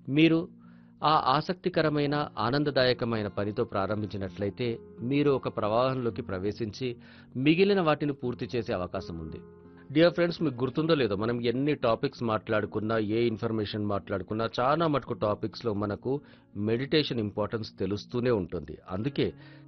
మీరు ఆ ఆసక్తికరమైన ఆనందదాయకమైన పనితో ప్రారంభించినట్లయితే మీరు ఒక ప్రవాహంలోకి ప్రవేశించి మిగిలిన వాటిని పూర్తి చేసే అవకాశం ఉంది డియర్ ఫ్రెండ్స్ మీకు గుర్తుందో లేదో మనం ఎన్ని టాపిక్స్ మాట్లాడుకున్నా ఏ ఇన్ఫర్మేషన్ మాట్లాడుకున్నా చాలా మటుకు టాపిక్స్లో మనకు మెడిటేషన్ ఇంపార్టెన్స్ తెలుస్తూనే ఉంటుంది అందుకే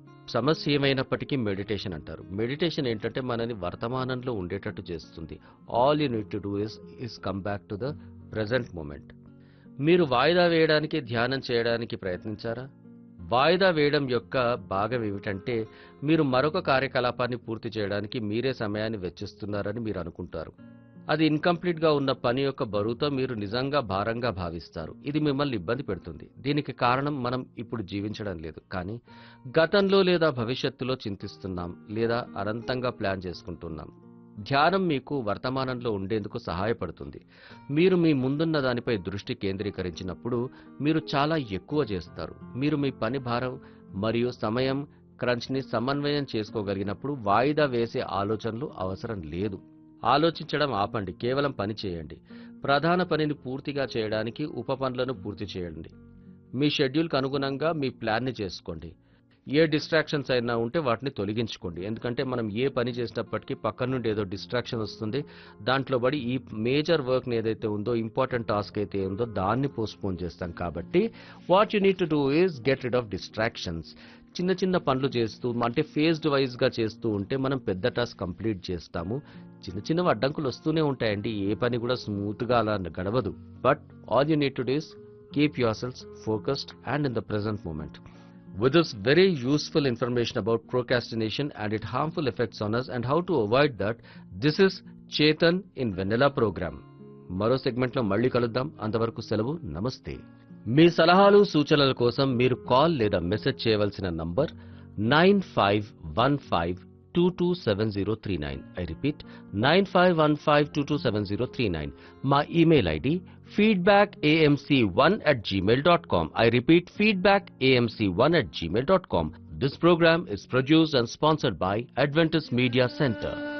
సమస్య ఏమైనప్పటికీ మెడిటేషన్ అంటారు మెడిటేషన్ ఏంటంటే మనని వర్తమానంలో ఉండేటట్టు చేస్తుంది all you need to do is is come back to the present moment మీరు వాయిదా వేయడానికి ధ్యానం చేయడానికి ప్రయత్నించారా వాయిదా వేయడం యొక్క భాగం ఏమిటంటే మీరు మరొక కార్యకలాపాన్ని పూర్తి చేయడానికి మీరే సమయాన్ని వెచ్చిస్తున్నారని మీరు అనుకుంటారు అది ఇన్కంప్లీట్ గా ఉన్న పని యొక్క బరువుతో మీరు నిజంగా భారంగా భావిస్తారు ఇది మిమ్మల్ని ఇబ్బంది పెడుతుంది దీనికి కారణం మనం ఇప్పుడు జీవించడం లేదు కానీ గతంలో లేదా భవిష్యత్తులో చింతిస్తున్నాం లేదా అనంతంగా ప్లాన్ చేసుకుంటున్నాం ధ్యానం మీకు వర్తమానంలో ఉండేందుకు సహాయపడుతుంది మీరు మీ ముందున్న దానిపై దృష్టి కేంద్రీకరించినప్పుడు మీరు చాలా ఎక్కువ చేస్తారు మీరు మీ పని భారం మరియు సమయం క్రంచ్ని సమన్వయం చేసుకోగలిగినప్పుడు వాయిదా వేసే ఆలోచనలు అవసరం లేదు ఆలోచించడం ఆపండి కేవలం పని చేయండి ప్రధాన పనిని పూర్తిగా చేయడానికి ఉప పనులను పూర్తి చేయండి మీ షెడ్యూల్కి అనుగుణంగా మీ ప్లాన్ని చేసుకోండి ఏ డిస్ట్రాక్షన్స్ అయినా ఉంటే వాటిని తొలగించుకోండి ఎందుకంటే మనం ఏ పని చేసినప్పటికీ పక్క నుండి ఏదో డిస్ట్రాక్షన్ వస్తుంది దాంట్లో పడి ఈ మేజర్ వర్క్ ఏదైతే ఉందో ఇంపార్టెంట్ టాస్క్ అయితే ఉందో దాన్ని పోస్ట్పోన్ చేస్తాం కాబట్టి what you need to do is get rid of distractions చిన్న చిన్న పనులు చేస్తూ అంటే ఫేజ్డ్ వైజ్ గా చేస్తూ ఉంటే మనం పెద్ద టాస్క్ కంప్లీట్ చేస్తాము చిన్న చిన్న అడ్డంకులు వస్తూనే ఉంటాయండి ఏ పని కూడా స్మూత్ గా అలా గడవదు but all you need to does keep your selves focused and in the present moment With this very useful information about procrastination and its harmful effects on us and how to avoid that, this is Chetan in Vanilla program. మరో సెగ్మెంట్లో మళ్ళీ కలుద్దాం అంతవరకు సెలవు నమస్తే మీ సలహాలు సూచనల కోసం మీరు కాల్ లేదా మెసేజ్ చేయవలసిన number nine five one five two two seven zero three nine I repeat nine five one five two two seven zero three nine మా email ID feedback AMC one at Gmail dot com I repeat feedback AMC one at Gmail dot com this programme is produced and sponsored by Adventus media centre